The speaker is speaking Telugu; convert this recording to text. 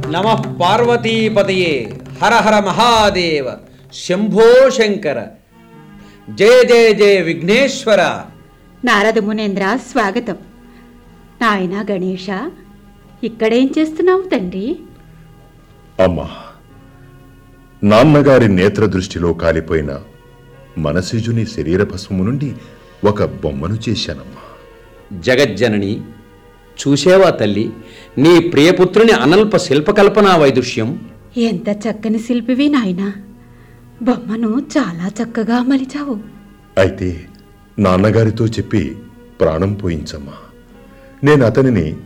నమ పార్వతీపతయే హర హర మహాదేవ శంభో శంకర జయ జయ జయ విఘ్నేశ్వర నారద మునేంద్ర స్వాగతం నాయన గణేష ఇక్కడేం చేస్తున్నావు తండ్రి అమ్మా నాన్నగారి నేత్ర దృష్టిలో కాలిపోయిన మనసిజుని శరీర భస్మము నుండి ఒక బొమ్మను చేశానమ్మా జగజ్జనని చూసేవా తల్లి నీ ప్రియపుత్రుని అనల్ప శిల్పకల్పనా వైదుష్యం ఎంత చక్కని శిల్పివి నాయన బొమ్మను చాలా చక్కగా మలిచావు అయితే నాన్నగారితో చెప్పి ప్రాణం పోయించమ్మా నేను అతనిని